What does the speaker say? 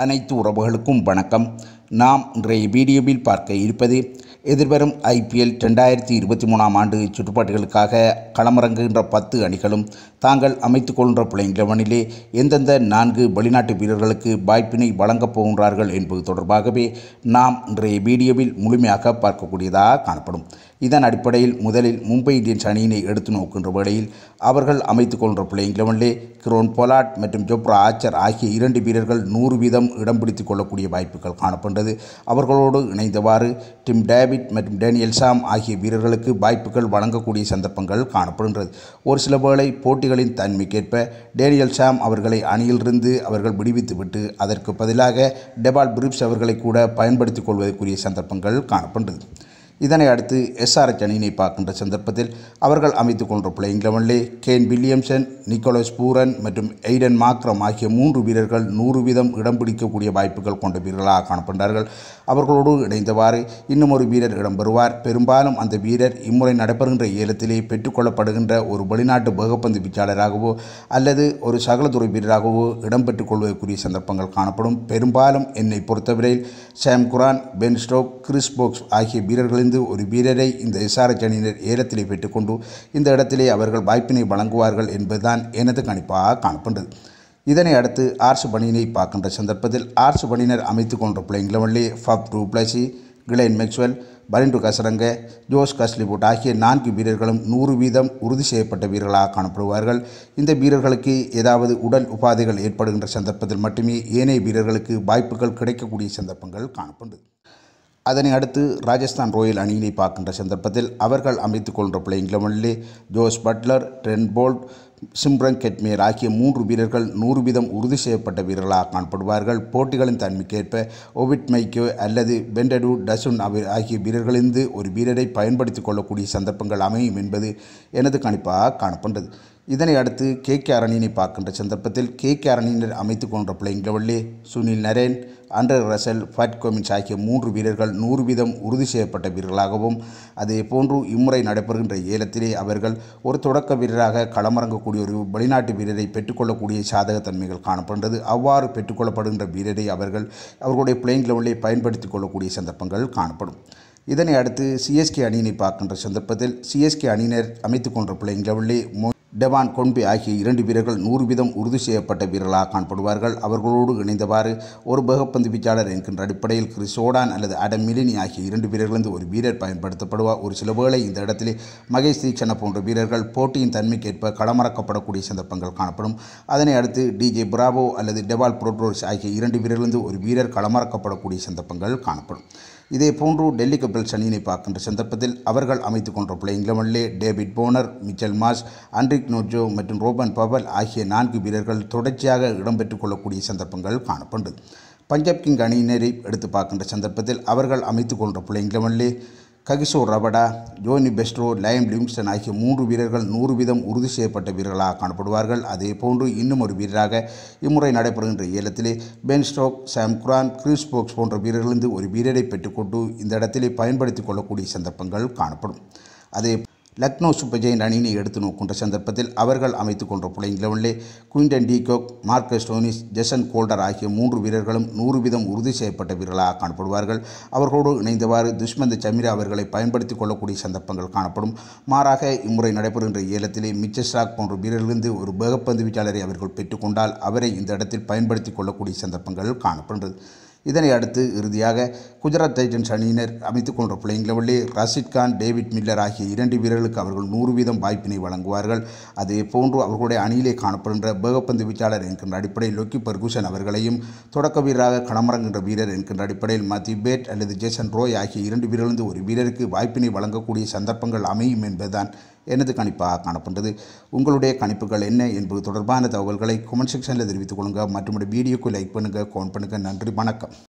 அனைத்து உறவுகளுக்கும் வணக்கம் நாம் இன்றைய வீடியோவில் பார்க்க இருப்பது எதிர்வரும் ஐபிஎல் ரெண்டாயிரத்தி இருபத்தி மூணாம் ஆண்டு சுற்றுப்பாட்டுகளுக்காக களமிறங்குகின்ற பத்து அணிகளும் தாங்கள் அமைத்துக் கொள்கின்ற பிள்ளைங்களிலே எந்தெந்த நான்கு வெளிநாட்டு வீரர்களுக்கு வாய்ப்பினை வழங்கப் போகின்றார்கள் என்பது தொடர்பாகவே நாம் இன்றைய வீடியோவில் முழுமையாக பார்க்கக்கூடியதாக காணப்படும் இதன் அடிப்படையில் முதலில் மும்பை இந்தியன்ஸ் அணியினை எடுத்து நோக்கின்ற வேளையில் அவர்கள் அமைத்துக் கொள்கின்ற பிள்ளைங்களிலே கிரோன் பொலாட் மற்றும் ஜொப்ரா ஆச்சர் ஆகிய இரண்டு வீரர்கள் நூறு வீதம் இடம் பிடித்துக் கொள்ளக்கூடிய வாய்ப்புகள் காணப்படுகிறது அவர்களோடு இணைந்தவாறு டிம் டேவிட் மற்றும் டேனியல் சாம் ஆகிய வீரர்களுக்கு வாய்ப்புகள் வழங்கக்கூடிய சந்தர்ப்பங்கள் காணப்படுகின்றது ஒரு சில வேளை போட்டிகளின் தன்மைக்கேற்ப டேனியல் சாம் அவர்களை அணியிலிருந்து அவர்கள் விடுவித்துவிட்டு அதற்கு பதிலாக டெபால் பிரிப்ஸ் அவர்களை கூட பயன்படுத்திக் கொள்வதற்குரிய சந்தர்ப்பங்கள் காணப்படுகிறது இதனை அடுத்து எஸ்ஆர்எச் அணியினை பார்க்கின்ற சந்தர்ப்பத்தில் அவர்கள் அமைத்துக் கொண்ட பிளேயிங் லெவனிலே கேன் வில்லியம்சன் நிக்கோலஸ் பூரன் மற்றும் எய்டன் மாக்ரம் ஆகிய மூன்று வீரர்கள் நூறு வீதம் இடம் பிடிக்கக்கூடிய வாய்ப்புகள் கொண்ட வீரர்களாக காணப்படுகிறார்கள் அவர்களோடு இணைந்தவாறு இன்னும் ஒரு வீரர் இடம்பெறுவார் பெரும்பாலும் அந்த வீரர் இம்முறை நடைபெறுகின்ற ஏலத்திலே பெற்றுக்கொள்ளப்படுகின்ற ஒரு வெளிநாட்டு வேகப்பந்து வீச்சாளராகவோ அல்லது ஒரு சகலதுறை வீரராகவோ இடம்பெற்றுக் கொள்வதற்குரிய சந்தர்ப்பங்கள் காணப்படும் பெரும்பாலும் என்னை பொறுத்தவரையில் Sam Curran Ben Stokes Chris Woakes ஆகிய வீரர்களிலிருந்து ஒரு வீரரை இந்த எஸ்ஆர்எச் அணியினர் ஏலத்திலே பெற்றுக்கொண்டு இந்த இடத்திலே அவர்கள் வாய்ப்பினை வழங்குவார்கள் என்பதுதான் எனது கணிப்பாக காணப்படுகிறது இதனை அடுத்து ஆர்ஸ் பணியினை பார்க்கின்ற சந்தர்ப்பத்தில் ஆர்ஸ் பணியினர் அமைத்துக் கொண்ட பிள்ளைங்க லெவனிலே Faf du Plessis Glenn Maxwell Wanindu Hasaranga Josh Hazlewood ஆகிய நான்கு வீரர்களும் நூறு வீதம் உறுதி செய்யப்பட்ட வீரர்களாக காணப்படுவார்கள் இந்த வீரர்களுக்கு ஏதாவது உடல் உபாதைகள் ஏற்படுகின்ற சந்தர்ப்பத்தில் மட்டுமே ஏனைய வீரர்களுக்கு வாய்ப்புகள் கிடைக்கக்கூடிய சந்தர்ப்பங்கள் காணப்படுகிறது அதனை அடுத்து ராஜஸ்தான் ராயல் அணியினை பார்க்கின்ற சந்தர்ப்பத்தில் அவர்கள் அமைத்துக் கொள்கின்ற பிளேயிங் லெவனிலே Jos Buttler Trent Boult Shimron Hetmyer ஆகிய மூன்று வீரர்கள் நூறு வீதம் உறுதி செய்யப்பட்ட வீரர்களாக காணப்படுவார்கள் போட்டிகளின் தன்மைக்கேற்ப ஒவிட் மைக்கோ அல்லது பெண்டடு டசுன் அவை ஆகிய வீரர்களிலிருந்து ஒரு வீரரை பயன்படுத்திக் கொள்ளக்கூடிய சந்தர்ப்பங்கள் அமையும் என்பது எனது கணிப்பாக காணப்படுகிறது இதனை அடுத்து கே கே அணியினை பார்க்கின்ற சந்தர்ப்பத்தில் கே கே அணியினர் அமைத்துக் கொண்ட பிளேயிங் லெவலிலே Sunil Narine Andre Russell Pat Cummins ஆகிய மூன்று வீரர்கள் நூறு வீதம் உறுதி செய்யப்பட்ட வீரர்களாகவும் அதே போன்று இம்முறை நடைபெறுகின்ற ஏலத்திலே அவர்கள் ஒரு தொடக்க வீரராக களமிறங்கக்கூடிய ஒரு வெளிநாட்டு வீரரை பெற்றுக்கொள்ளக்கூடிய சாதகத்தன்மைகள் காணப்படுகிறது அவ்வாறு பெற்றுக்கொள்ளப்படுகின்ற வீரரை அவர்கள் அவர்களுடைய பிளேயிங் லெவலிலே பயன்படுத்திக் கொள்ளக்கூடிய சந்தர்ப்பங்கள் காணப்படும் இதனை அடுத்து சிஎஸ்கே அணியினை பார்க்கின்ற சந்தர்ப்பத்தில் சிஎஸ்கே அணியினர் அமைத்துக் கொண்ட பிளேயிங் லெவலிலே மோ டெவான் கொன்பே ஆகிய இரண்டு வீரர்கள் நூறு வீதம் உறுதி செய்யப்பட்ட வீரர்களாக காணப்படுவார்கள் அவர்களோடு இணைந்தவாறு ஒரு வேகப்பந்து வீச்சாளர் என்கின்ற அடிப்படையில் கிறிஸ் ஓடான் அல்லது அடம் மிலினி ஆகிய இரண்டு வீரர்களிருந்து ஒரு வீரர் பயன்படுத்தப்படுவார் ஒரு சில வேளை இந்த இடத்திலே மகேஷ் தீக்ஷண போன்ற வீரர்கள் போட்டியின் தன்மைக்கேற்ப களமறக்கப்படக்கூடிய சந்தர்ப்பங்கள் காணப்படும் அதனை அடுத்து டிஜே பிராவோ அல்லது டெவால் புரோட்ரோஸ் ஆகிய இரண்டு வீரர்களிருந்து ஒரு வீரர் களமறக்கப்படக்கூடிய சந்தர்ப்பங்கள் காணப்படும் இதே போன்று டெல்லி கேபிட்டல்ஸ் அணியினை பார்க்கின்ற சந்தர்ப்பத்தில் அவர்கள் அமைத்துக் கொண்ட பிளேயிங் லெவனிலே David Warner Mitchell Marsh Anrich Nortje மற்றும் ரோபன் பவல் ஆகிய நான்கு வீரர்கள் தொடர்ச்சியாக இடம்பெற்றுக் கொள்ளக்கூடிய சந்தர்ப்பங்கள் காணப்படுகிறது பஞ்சாப் கிங் அணியினரை எடுத்து பார்க்கின்ற சந்தர்ப்பத்தில் அவர்கள் அமைத்துக் கொண்ட பிளேயிங் லெவனிலே Kagiso Rabada Jonny Bairstow Liam Livingstone ஆகிய மூன்று வீரர்கள் நூறு வீதம் உறுதி செய்யப்பட்ட வீரர்களாக காணப்படுவார்கள் அதே போன்று இன்னும் ஒரு வீரராக இம்முறை நடைபெறுகின்ற ஏலத்திலே Ben Stokes Sam Curran Chris Woakes போன்ற வீரர்களிருந்து ஒரு வீரரை பெற்றுக்கொண்டு இந்த இடத்திலே பயன்படுத்திக் கொள்ளக்கூடிய சந்தர்ப்பங்கள் காணப்படும் அதே லக்னோ சூப்பர் ஜெயின் அணியினை எடுத்து நோக்கின்ற சந்தர்ப்பத்தில் அவர்கள் அமைத்துக் கொண்ட பிளேயிங் லெவனிலே Quinton de Kock Marcus Stoinis Jason Holder ஆகிய மூன்று வீரர்களும் நூறு வீதம் உறுதி செய்யப்பட்ட வீரர்களாக காணப்படுவார்கள் அவர்களோடு இணைந்தவாறு துஷ்மந்த சமீரா அவர்களை பயன்படுத்திக் கொள்ளக்கூடிய சந்தர்ப்பங்கள் காணப்படும் மாறாக இம்முறை நடைபெறுகின்ற ஏலத்திலே மிச்சஸ்ராக் போன்ற வீரர்களிருந்து ஒரு வேகப்பந்து வீச்சாளரை அவர்கள் பெற்றுக்கொண்டால் அவரை இந்த இடத்தில் பயன்படுத்திக் கொள்ளக்கூடிய சந்தர்ப்பங்கள் காணப்படுகிறது இதனை அடுத்து இறுதியாக குஜராத் டைட்டன்ஸ் அணியினர் அமைத்துக் கொண்ட பிளேயிங் லெவலிலே ரஷித் கான் டேவிட் மில்லர் ஆகிய இரண்டு வீரர்களுக்கு அவர்கள் நூறு வீதம் வாய்ப்பினை வழங்குவார்கள் அதே போன்று அவர்களுடைய அணியிலே காணப்படுகின்ற வேகப்பந்து வீச்சாளர் என்கின்ற அடிப்படையில் லொக்கி பர்கூசன் அவர்களையும் தொடக்க வீரராக களமிறங்குகின்ற வீரர் என்கின்ற அடிப்படையில் மத்தி பேட் அல்லது ஜேசன் ரோய் ஆகிய இரண்டு வீரர்களிருந்து ஒரு வீரருக்கு வாய்ப்பினை வழங்கக்கூடிய சந்தர்ப்பங்கள் அமையும் என்பதுதான் எனது கணிப்பாக காணப்படுகிறது உங்களுடைய கணிப்புகள் என்ன என்பது தொடர்பான தகவல்களை கமெண்ட் செக்ஷனில் தெரிவித்துக் கொள்ளுங்கள் மற்றும் வீடியோக்கு லைக் பண்ணுங்கள் கமெண்ட் பண்ணுங்கள் நன்றி வணக்கம்